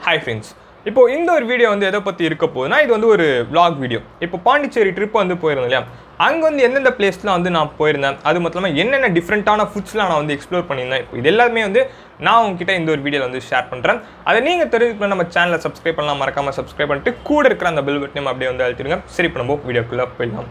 hi friends இப்போ இந்த ஒரு வீடியோ வந்து எதை பற்றி இருக்க போகுதுன்னா இது வந்து ஒரு vlog வீடியோ இப்போ பாண்டிச்சேரி ட்ரிப் வந்து போயிருந்தேன் இல்லையா அங்கே வந்து எந்தெந்த பிளேஸ்லாம் வந்து நான் போயிருந்தேன் அது மட்டும் இல்லாமல் என்னென்ன டிஃப்ரெண்ட்டான ஃபுட்ஸ்லாம் நான் வந்து எக்ஸ்ப்ளோர் பண்ணியிருந்தேன் இப்போ இது எல்லாமே வந்து நான் உங்ககிட்ட இந்த ஒரு வீடியோவில் வந்து ஷேர் பண்ணுறேன் அதை நீங்கள் தெரிஞ்சுக்கணும் நம்ம சேனலை சப்ஸ்கிரைப் பண்ணலாம் மறக்காமல் சப்ஸ்கிரைப் பண்ணிட்டு கூட இருக்கிற அந்த பெல் பட்டனையும் அப்படியே வந்து அழுத்திடுங்க சரி இப்போ நம்ம வீடியோக்குள்ளே போயிடலாம்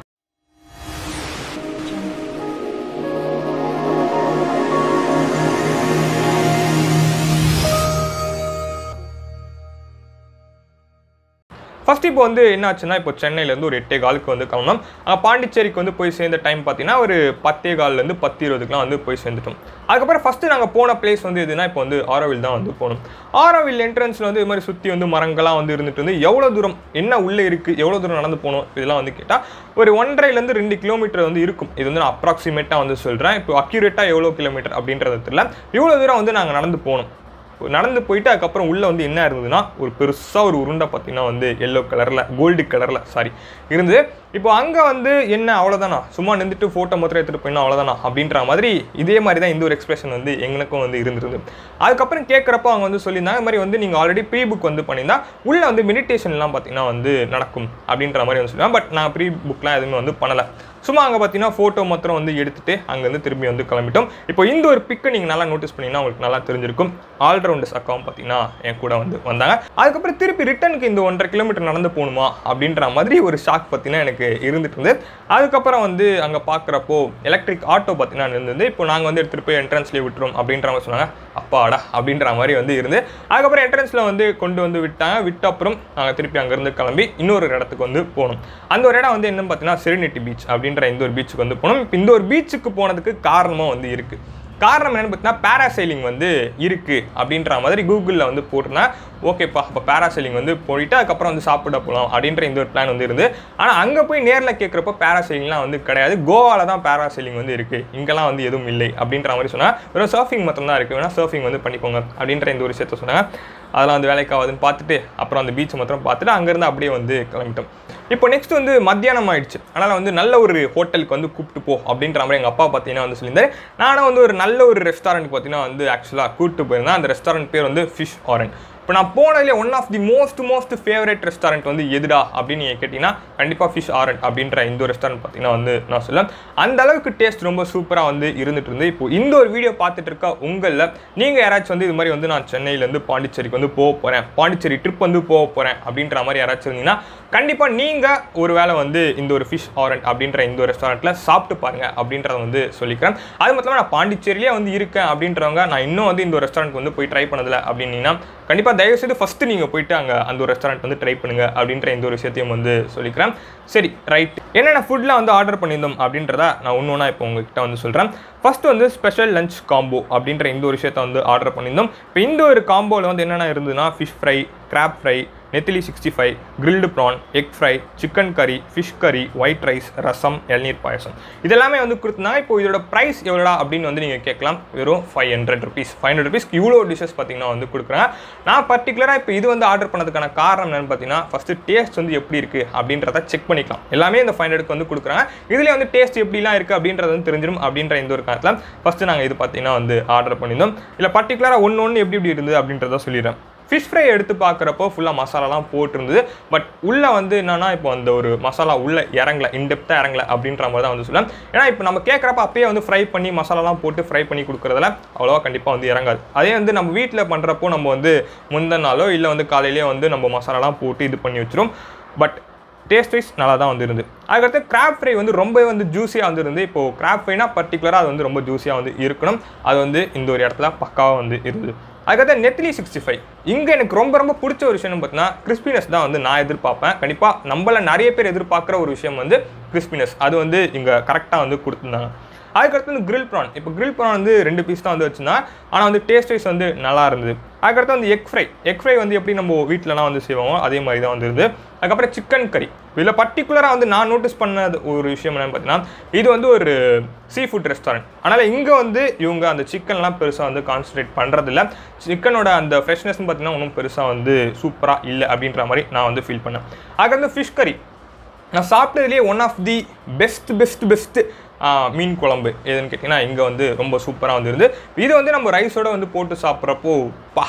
ஃபர்ஸ்ட் இப்போ வந்து என்ன ஆச்சுன்னா இப்போ சென்னையிலேருந்து ஒரு எட்டே காலுக்கு வந்து கிளம்பணும் அங்கே பாண்டிச்சேரிக்கு வந்து போய் சேர்ந்த டைம் பார்த்தீங்கன்னா ஒரு பத்தே கால்லேருந்து பத்து இருபதுக்குலாம் வந்து போய் சேர்ந்துட்டோம் அதுக்கப்புறம் ஃபஸ்ட்டு நாங்கள் போன பிளேஸ் வந்து எதுனா இப்போ வந்து ஆரோவில் தான் வந்து போனோம் ஆரோவில் என்ட்ரன்ஸில் வந்து இது மாதிரி சுற்றி வந்து மரங்கள்லாம் வந்து இருந்துட்டு வந்து எவ்வளோ தூரம் என்ன உள்ளே இருக்குது எவ்வளோ தூரம் நடந்து போகணும் இதெல்லாம் வந்து கேட்டால் ஒரு ஒன்றரைலேருந்து ரெண்டு கிலோமீட்டர் வந்து இருக்கும் இது வந்து நான் அப்ராக்சிமேட்டாக வந்து சொல்கிறேன் இப்போ அக்யூரேட்டாக எவ்வளோ கிலோமீட்டர் அப்படின்றது தெரியல இவ்வளோ தூரம் வந்து நாங்கள் நடந்து போனோம் நடந்து போயிட்டு அதுக்கப்புறம் உள்ளே வந்து என்ன இருந்ததுன்னா ஒரு பெருசாக ஒரு உருண்டை பார்த்தீங்கன்னா வந்து எல்லோ கலரில் கோல்டு கலரில் சாரி இருந்தது இப்போ அங்கே வந்து என்ன அவ்வளோதானா சும்மா நின்றுட்டு ஃபோட்டோ மாத்திரம் எடுத்துகிட்டு போயினா அவ்வளோதானா அப்படின்ற மாதிரி இதே மாதிரி தான் இந்த ஒரு எக்ஸ்பிரஷன் வந்து எங்களுக்கும் வந்து இருந்திருந்தது அதுக்கப்புறம் கேட்குறப்போ அவங்க வந்து சொல்லியிருந்தாங்க இந்த மாதிரி வந்து நீங்கள் ஆல்ரெடி ப்ரீ புக் வந்து பண்ணியிருந்தா உள்ளே வந்து மெடிடேஷன்லாம் பார்த்தீங்கன்னா வந்து நடக்கும் அப்படின்ற மாதிரி வந்து சொல்லுவாங்க பட் நான் ப்ரீ புக்லாம் எதுவுமே வந்து பண்ணலை சும்மா அங்கே பார்த்தீங்கன்னா ஃபோட்டோ மாத்திரம் வந்து எடுத்துட்டு அங்கேருந்து திரும்பி வந்து கிளம்பிட்டோம் இப்போ இந்த ஒரு பிக்கை நீங்கள் நல்லா நோட்டீஸ் பண்ணீங்கன்னா உங்களுக்கு நல்லா தெரிஞ்சிருக்கும் ஆல்ரவுண்டர்ஸ் அக்காவும் பார்த்தீங்கன்னா என் கூட வந்து வந்தாங்க அதுக்கப்புறம் திருப்பி ரிட்டனுக்கு இந்த ஒன்றரை கிலோமீட்டர் நடந்து போகணுமா அப்படின்ற மாதிரி ஒரு ஷாக் பார்த்தீங்கன்னா எனக்கு இருந்துட்டு இருந்தது அதுக்கப்புறம் வந்து அங்கே பார்க்குறப்போ எலக்ட்ரிக் ஆட்டோ பார்த்தீங்கன்னா இருந்தது இப்போ நாங்கள் வந்து எடுத்துகிட்டு போய் என்ட்ரன்ஸ்லேயே விட்டுரும் அப்படின்ற மாதிரி சொன்னாங்க அப்பாடா அப்படின்ற மாதிரி வந்து இருந்து அதுக்கப்புறம் என்ட்ரன்ஸில் வந்து கொண்டு வந்து விட்டாங்க விட்ட அப்புறம் நாங்கள் திருப்பி அங்கேருந்து கிளம்பி இன்னொரு இடத்துக்கு வந்து போனோம் அந்த ஒரு இடம் வந்து என்னன்னு பார்த்தீங்கன்னா செரினிட்டி பீச் அப்படின்ற இந்த ஒரு பீச்சுக்கு வந்து போனோம் இப்போ இந்த ஒரு பீச்சுக்கு போனதுக்கு காரணமும் வந்து இருக்குது காரணம் என்னன்னு பார்த்தீங்கன்னா பேராசைலிங் வந்து இருக்குது அப்படின்ற மாதிரி கூகுளில் வந்து போட்டிருந்தேன் ஓகேப்பா இப்போ பேராசைலிங் வந்து போயிட்டு அதுக்கப்புறம் வந்து சாப்பிட போகலாம் அப்படின்ற இந்த ஒரு பிளான் வந்து இருந்து ஆனால் அங்கே போய் நேரில் கேட்குறப்போ பேராசைலிங்லாம் வந்து கிடையாது கோவாவில் தான் பேராசைலிங் வந்து இருக்குது இங்கெல்லாம் வந்து எதுவும் இல்லை அப்படின்ற மாதிரி சொன்னாங்க வெறும் சர்ஃபிங் மட்டும் தான் இருக்குது வேணால் சர்ஃபிங் வந்து பண்ணிக்கோங்க அப்படின்ற இந்த ஒரு விஷயத்த சொன்னாங்க அதெல்லாம் வந்து வேலைக்காகுதுன்னு பார்த்துட்டு அப்புறம் அந்த பீச் மாத்திரம் பார்த்துட்டு அங்கேருந்து அப்படியே வந்து கிளம்பிட்டோம் இப்போ நெக்ஸ்ட் வந்து மத்தியானம் ஆயிடுச்சு அதனால் வந்து நல்ல ஒரு ஹோட்டலுக்கு வந்து கூப்பிட்டு போ அப்படின்ற மாதிரி எங்கள் அப்பா பார்த்தீங்கன்னா வந்து சொல்லியிருந்தாரு நானும் வந்து ஒரு நல்ல ஒரு ரெஸ்டாரண்ட்டுக்கு பார்த்தீங்கன்னா வந்து ஆக்சுவலாக கூப்பிட்டு போயிருந்தேன் அந்த ரெஸ்டாரண்ட் பேர் வந்து ஃபிஷ் ஆரன் இப்போ நான் போனதுலேயே one of the most most favourite restaurant வந்து எதுடா அப்படின்னு நீங்கள் கேட்டிங்கன்னா கண்டிப்பாக ஃபிஷ் ஆரன் அப்படின்ற இந்த ரெஸ்டாரண்ட் பார்த்தீங்கன்னா வந்து நான் சொல்லுவேன் அந்த அளவுக்கு டேஸ்ட் ரொம்ப சூப்பராக வந்து இருந்துட்டு இருந்து இப்போ இந்த ஒரு வீடியோ பார்த்துட்டு இருக்க உங்களில் நீங்கள் யாராச்சும் வந்து இது மாதிரி வந்து நான் சென்னையிலேருந்து பாண்டிச்சேரிக்கு வந்து போக போகிறேன் பாண்டிச்சேரி ட்ரிப் வந்து போக போகிறேன் அப்படின்ற மாதிரி யாராச்சும் இருந்தீங்கன்னா கண்டிப்பாக நீங்கள் ஒரு வேளை வந்து இந்த ஒரு ஃபிஷ் ஆரண்ட் அப்படின்ற இந்த ஒரு ரெஸ்டாரண்ட்டில் சாப்பிட்டு பாருங்க அப்படின்றத வந்து சொல்லிக்கிறேன் அது மட்டும் இல்லாமல் நான் பாண்டிச்சேரியிலே வந்து இருக்கேன் அப்படின்றவங்க நான் இன்னும் வந்து இந்த ஒரு ரெஸ்டாரண்ட் வந்து போய் ட்ரை பண்ணதில்லை அப்படின்னீங்கன்னா கண்டிப்பாக தயவுசெய்து ஃபஸ்ட்டு நீங்கள் போயிட்டு அங்கே அந்த ஒரு ரெஸ்டாரண்ட் வந்து ட்ரை பண்ணுங்க அப்படின்ற இந்த ஒரு விஷயத்தையும் வந்து சொல்லிக்கிறேன் சரி ரைட் என்னென்ன ஃபுட்லாம் வந்து ஆர்டர் பண்ணியிருந்தோம் அப்படின்றத நான் ஒன்று ஒன்றா இப்போ உங்ககிட்ட வந்து சொல்கிறேன் ஃபர்ஸ்ட் வந்து ஸ்பெஷல் லஞ்ச் காம்போ அப்படின்ற இந்த ஒரு விஷயத்தை வந்து ஆர்டர் பண்ணியிருந்தோம் இப்போ இந்த ஒரு காம்போவில் வந்து என்னென்ன இருந்ததுன்னா ஃபிஷ் ஃப்ரை கிராப் ஃப்ரை நெத்திலி sixty five grilled prawn egg fry chicken கறி ஃபிஷ் கறி ஒயிட் ரைஸ் ரசம் இளநீர் பாயசம் இதெல்லாமே வந்து கொடுத்துருந்தாங்க இப்போ இதோட ப்ரைஸ் எவ்வளோடா அப்படின்னு வந்து நீங்கள் கேட்கலாம் வெறும் five hundred rupees five hundred ருபீஸ்க்கு இவ்வளோ டிஷ்ஷஸ் பார்த்தீங்கன்னா வந்து கொடுக்குறாங்க நான் பர்டிகுலராக இப்போ இது வந்து ஆர்டர் பண்ணதுக்கான காரணம் என்னன்னு பார்த்தீங்கன்னா ஃபஸ்ட்டு டேஸ்ட் வந்து எப்படி இருக்குது அப்படின்றத செக் பண்ணிக்கலாம் எல்லாமே இந்த ஃபைவ் ஹண்ட்ரட்க்கு வந்து கொடுக்குறாங்க இதுலேயே வந்து டேஸ்ட் எப்படிலாம் இருக்குது அப்படின்றது வந்து தெரிஞ்சிடும் அப்படின்ற இந்த ஒரு காரணத்தில் ஃபஸ்ட்டு நாங்கள் இது பார்த்தீங்கன்னா வந்து ஆர்டர் பண்ணியிருந்தோம் இல்லை பர்டிகுலராக ஒன்று ஒன்று எப்படி எப்படி இருந்தது அப்படின்றத சொல்லிடுறேன் ஃபிஷ் ஃப்ரை எடுத்து பார்க்குறப்போ ஃபுல்லாக மசாலாலாம் போட்டிருந்தது பட் உள்ளே வந்து என்னன்னா இப்போ அந்த ஒரு மசாலா உள்ளே இறங்கல இன்டெப்த்தாக இறங்கல அப்படின்ற மாதிரி தான் வந்து சொல்லலாம் ஏன்னா இப்போ நம்ம கேட்குறப்ப அப்பயே வந்து ஃப்ரை பண்ணி மசாலாலாம் போட்டு ஃப்ரை பண்ணி கொடுக்குறதுல அவ்வளோவா கண்டிப்பாக வந்து இறங்காது அதே வந்து நம்ம வீட்டில் பண்ணுறப்போ நம்ம வந்து முந்தின நாளோ இல்லை வந்து காலையிலேயே வந்து நம்ம மசாலாலாம் போட்டு இது பண்ணி வச்சிரும் பட் டேஸ்ட் வைஸ் நல்லா தான் வந்து இருந்து அதுக்கடுத்து கிராப் ஃப்ரை வந்து ரொம்ப வந்து ஜூஸியாக வந்து இருந்து இப்போது கிராப் ஃப்ரைனா பர்டிகுலராக அது வந்து ரொம்ப ஜூஸியாக வந்து இருக்கணும் அது வந்து இந்த ஒரு இடத்துல பக்காவாக வந்து இருந்தது அதுக்கடுத்து நெத்திலி சிக்ஸ்டி ஃபைவ் இங்கே எனக்கு ரொம்ப ரொம்ப பிடிச்ச ஒரு விஷயம் பார்த்தீங்கன்னா கிறிஸ்பினஸ் தான் வந்து நான் எதிர்பார்ப்பேன் கண்டிப்பாக நம்மள நிறைய பேர் எதிர்பார்க்குற ஒரு விஷயம் வந்து கிறிஸ்பினஸ் அது வந்து இங்கே கரெக்டாக வந்து கொடுத்துருந்தாங்க அதுக்கடுத்து வந்து கிரில் ப்ரான் இப்போ கிரில் ப்ரான் வந்து ரெண்டு பீஸ் தான் வந்து வச்சுருந்தா ஆனால் வந்து டேஸ்ட் வைஸ் வந்து நல்லா இருந்தது அதுக்கடுத்து வந்து எக் ஃப்ரை எக் ஃப்ரை வந்து எப்படி நம்ம வீட்டிலலாம் வந்து செய்வோமோ அதே மாதிரி தான் வந்து இருந்தது அதுக்கப்புறம் சிக்கன் கறி இதில் பர்டிகுலராக வந்து நான் நோட்டீஸ் பண்ணது ஒரு விஷயம் என்னன்னு பார்த்தீங்கன்னா இது வந்து ஒரு சீ ஃபுட் ரெஸ்டாரண்ட் அதனால் இங்கே வந்து இவங்க அந்த சிக்கன்லாம் பெருசாக வந்து கான்சன்ட்ரேட் பண்ணுறதில்ல சிக்கனோட அந்த ஃப்ரெஷ்னஸ்னு பார்த்தீங்கன்னா ஒன்றும் பெருசாக வந்து சூப்பராக இல்லை அப்படின்ற மாதிரி நான் வந்து ஃபீல் பண்ணேன் அதுக்கடுத்து ஃபிஷ் கறி நான் சாப்பிட்டதுலேயே one of the best best best மீன் குழம்பு எதுன்னு கேட்டிங்கன்னா இங்கே வந்து ரொம்ப சூப்பராக வந்து இருந்து இது வந்து நம்ம ரைஸோட வந்து போட்டு சாப்பிட்றப்போ பா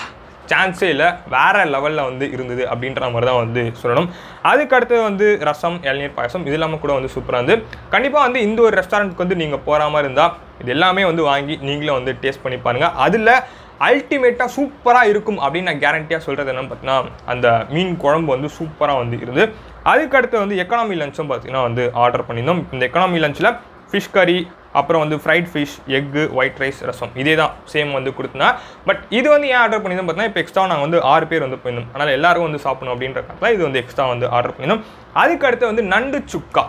சான்ஸே இல்லை வேற லெவலில் வந்து இருந்தது அப்படின்ற மாதிரி தான் வந்து சொல்லணும் அதுக்கு அடுத்தது வந்து ரசம் இளநீர் பாயசம் இது இல்லாமல் கூட வந்து சூப்பராக இருந்து கண்டிப்பாக வந்து இந்த ஒரு ரெஸ்டாரண்ட்டுக்கு வந்து நீங்கள் போகிற மாதிரி இருந்தால் இது எல்லாமே வந்து வாங்கி நீங்களும் வந்து டேஸ்ட் பண்ணி பாருங்கள் அதில் அல்டிமேட்டாக சூப்பராக இருக்கும் அப்படின்னு நான் கேரண்டியாக சொல்கிறது என்னன்னு பார்த்தீங்கன்னா அந்த மீன் குழம்பு வந்து சூப்பராக வந்து இருந்து அதுக்கு அடுத்து வந்து எக்கனாமி லஞ்சும் பார்த்தீங்கன்னா வந்து ஆர்டர் பண்ணியிருந்தோம் இந்த எக்கனாமி லஞ்சில் ஃபிஷ் கறி அப்புறம் வந்து fried fish egg white rice ரசம் இதே தான் சேம் வந்து கொடுத்தனா பட் இது வந்து ஏன் ஆர்டர் பண்ணியிருந்தோம் பார்த்தீங்கன்னா இப்போ எக்ஸ்ட்ரா நாங்கள் வந்து ஆறு பேர் வந்து போயிருந்தோம் அதனால் எல்லாருக்கும் வந்து சாப்பிடணும் அப்படின்றக்காக இது வந்து எக்ஸ்ட்ரா வந்து ஆர்டர் பண்ணியிருந்தோம் அதுக்கு அடுத்து வந்து நண்டு சுக்கா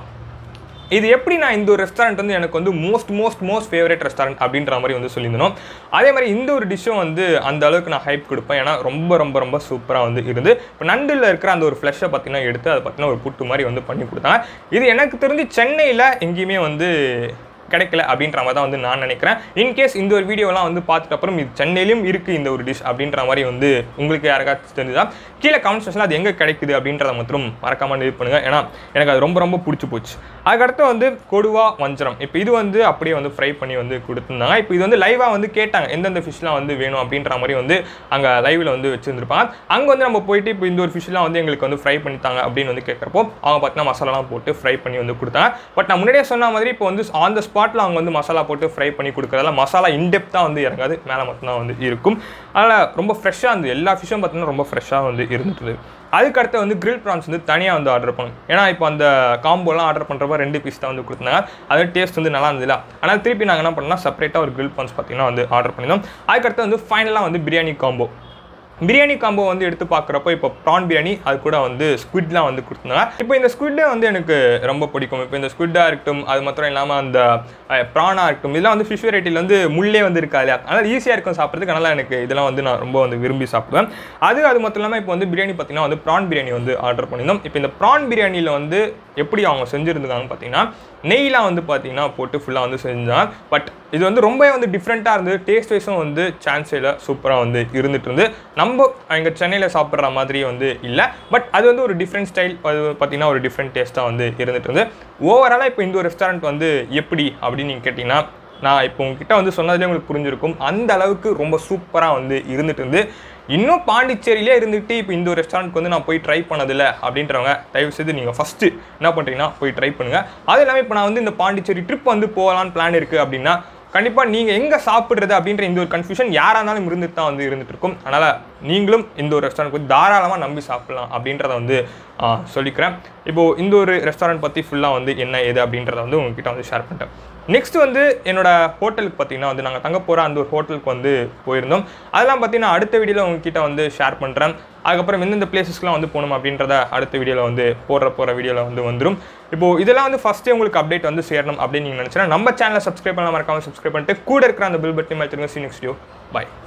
இது எப்படி நான் இந்த ஒரு ரெஸ்டாரண்ட் வந்து எனக்கு வந்து most most most favourite restaurant அப்படின்ற மாதிரி வந்து சொல்லியிருந்தோம் அதே மாதிரி இந்த ஒரு டிஷ்ஷும் வந்து அந்த அளவுக்கு நான் ஹைப் கொடுப்பேன் ஏன்னா ரொம்ப ரொம்ப ரொம்ப சூப்பராக வந்து இருந்து இப்போ நண்டில் இருக்கிற அந்த ஒரு ஃப்ளஷை பார்த்தீங்கன்னா எடுத்து அதை பார்த்தீங்கன்னா ஒரு புட்டு மாதிரி வந்து பண்ணி கொடுத்தாங்க இது எனக்கு தெரிஞ்சு சென்னையில் எங்கேயுமே வந்து கிடைக்கல அப்படின்ற மாதிரி தான் வந்து நான் நினைக்கிறேன் இன்கேஸ் இந்த ஒரு வீடியோலாம் வந்து பார்த்துட்டு அப்புறம் இது சென்னையிலும் இருக்குது இந்த ஒரு டிஷ் அப்படின்ற மாதிரி வந்து உங்களுக்கு யாருக்காச்சும் தெரிஞ்சுதா கீழே கமெண்ட் செக்ஷனில் அது எங்கே கிடைக்குது அப்படின்றத மட்டும் மறக்காமல் இது பண்ணுங்கள் ஏன்னா எனக்கு அது ரொம்ப ரொம்ப பிடிச்சி போச்சு அதுக்கடுத்து வந்து கொடுவா வஞ்சரம் இப்போ இது வந்து அப்படியே வந்து ஃப்ரை பண்ணி வந்து கொடுத்துருந்தாங்க இப்போ இது வந்து லைவாக வந்து கேட்டாங்க எந்தெந்த ஃபிஷ்லாம் வந்து வேணும் அப்படின்ற மாதிரி வந்து அங்கே லைவில் வந்து வச்சுருந்துருப்பாங்க அங்கே வந்து நம்ம போயிட்டு இப்போ இந்த ஒரு ஃபிஷ்லாம் வந்து எங்களுக்கு வந்து ஃப்ரை பண்ணித்தாங்க அப்படின்னு வந்து கேட்குறப்போ அவங்க பார்த்தீங்கன்னா மசாலாலாம் போட்டு ஃப்ரை பண்ணி வந்து கொடுத்தாங்க பட் நான் முன்னாடியே சொன்ன மாதிரி இப்போ வந்து ஆன் த ஸ்பாட்டில் அவங்க வந்து மசாலா போட்டு ஃப்ரை பண்ணி கொடுக்குறதால மசாலா இன்டெப்த்தாக வந்து இறங்காது மேலே மட்டும்தான் வந்து இருக்கும் அதனால் ரொம்ப ஃப்ரெஷ்ஷாக இருந்து எல்லா ஃபிஷ்ஷும் பார்த்தீங்கன்னா ரொம்ப ஃப்ரெஷ்ஷாக வந்து இருந்துட்டு அதுக்கடுத்து வந்து கிரில் ப்ரான்ஸ் வந்து தனியாக வந்து ஆர்டர் பண்ணணும் ஏன்னா இப்போ அந்த காம்போலாம் ஆர்டர் பண்ணுறப்ப ரெண்டு பீஸ் தான் வந்து கொடுத்தாங்க அது டேஸ்ட் வந்து நல்லா இருந்ததுல ஆனால் திருப்பி நாங்கள் என்ன பண்ணோம்னா செப்பரேட்டாக ஒரு கிரில் ப்ரான்ஸ் பார்த்தீங்கன்னா வந்து ஆர்டர் பண்ணியிருந்தோம் அதுக்கடுத்து வந்து ஃபைனலாக வந்து பிரியாணி காம்போ பிரியாணி காம்போ வந்து எடுத்து பார்க்குறப்போ இப்போ ப்ரான் பிரியாணி அது கூட வந்து ஸ்குவிட்லாம் வந்து கொடுத்தாங்க இப்போ இந்த ஸ்குவிட்டே வந்து எனக்கு ரொம்ப பிடிக்கும் இப்போ இந்த ஸ்குவிட்டாக இருக்கட்டும் அது மாத்திரம் இல்லாமல் அந்த ப்ரானாக இருக்கட்டும் இதெல்லாம் வந்து ஃபிஷ் வெரைட்டியில் வந்து முள்ளே வந்து இருக்காது அதனால் ஈஸியாக இருக்கும் சாப்பிட்றதுக்கு அதனால் எனக்கு இதெல்லாம் வந்து நான் ரொம்ப வந்து விரும்பி சாப்பிடுவேன் அது அது மட்டும் இல்லாமல் இப்போ வந்து பிரியாணி பார்த்தீங்கன்னா வந்து ப்ரான் பிரியாணி வந்து ஆர்டர் பண்ணியிருந்தோம் இப்போ இந்த ப்ரான் பிரியாணியில் வந்து எப்படி அவங்க செஞ்சுருந்தாங்கன்னு பார்த்தீங்கன்னா நெய்லாம் வந்து பார்த்தீங்கன்னா போட்டு ஃபுல்லாக வந்து செஞ்சாங்க பட் இது வந்து ரொம்பவே வந்து டிஃப்ரெண்ட்டாக இருந்தது டேஸ்ட் வைஸும் வந்து சான்ஸில் சூப்பராக வந்து இருந்துட்டு இருந்து நம்ம எங்கள் சென்னையில் சாப்பிட்ற மாதிரி வந்து இல்லை பட் அது வந்து ஒரு டிஃப்ரெண்ட் ஸ்டைல் அது பார்த்தீங்கன்னா ஒரு டிஃப்ரெண்ட் டேஸ்ட்டாக வந்து இருந்துட்டு இருந்து ஓவராலாக இப்போ இந்த ஒரு ரெஸ்டாரண்ட் வந்து எப்படி அப்படின்னு நீங்கள் கேட்டிங்கன்னா நான் இப்போ உங்ககிட்ட வந்து சொன்னதுலேயே உங்களுக்கு புரிஞ்சிருக்கும் அந்த அளவுக்கு ரொம்ப சூப்பராக வந்து இருந்துட்டு இருந்து இன்னும் பாண்டிச்சேரியிலே இருந்துட்டு இப்போ இந்த ஒரு ரெஸ்டாரண்ட்க்கு வந்து நான் போய் ட்ரை பண்ணதில்லை அப்படின்றவங்க தயவு செய்து நீங்கள் ஃபஸ்ட்டு என்ன பண்ணுறீங்கன்னா போய் ட்ரை பண்ணுங்கள் அது இல்லாமல் இப்போ நான் வந்து இந்த பாண்டிச்சேரி ட்ரிப் வந்து போகலான்னு பிளான் இருக்குது அப்படின்னா கண்டிப்பாக நீங்கள் எங்கே சாப்பிட்றது அப்படின்ற இந்த ஒரு கன்ஃபியூஷன் யாராக இருந்தாலும் இருந்துட்டு தான் வந்து இருந்துட்டு இருக்கும் அதனால் நீங்களும் இந்த ஒரு ரெஸ்டாரண்ட் வந்து தாராளமாக நம்பி சாப்பிடலாம் அப்படின்றத வந்து ஆ, சொல்லிக்கிறேன் இப்போது இந்த ஒரு ரெஸ்டாரண்ட் பற்றி ஃபுல்லாக வந்து என்ன ஏது அப்படின்றத வந்து உங்ககிட்ட வந்து ஷேர் பண்ணிட்டேன் நெக்ஸ்ட் வந்து என்னோட ஹோட்டலுக்கு பார்த்தீங்கன்னா வந்து நாங்கள் தங்க போகிற அந்த ஒரு ஹோட்டலுக்கு வந்து போயிருந்தோம் அதெல்லாம் பார்த்தீங்கன்னா அடுத்த வீடியோவில் உங்ககிட்ட வந்து ஷேர் பண்ணுறேன் அதுக்கப்புறம் எந்தெந்த பிளேசஸ்க்குலாம் வந்து போகணும் அப்படின்றத அடுத்த வீடியோவில் வந்து போடுற போகிற வீடியோவில் வந்து வந்துடும் இப்போ இதெல்லாம் வந்து ஃபஸ்ட்டே உங்களுக்கு அப்டேட் வந்து சேரணும் அப்படின்னு நீங்கள் நினச்சினா நம்ம சேனலை சப்ஸ்கிரைப் பண்ணலாம் மறக்காம சப்ஸ்கிரைப் பண்ணிட்டு கூட இருக்கிற அந்த பில் பட்டி மாதிரி திரும்ப சி நெக்ஸ்ட் வீடியோ பாய்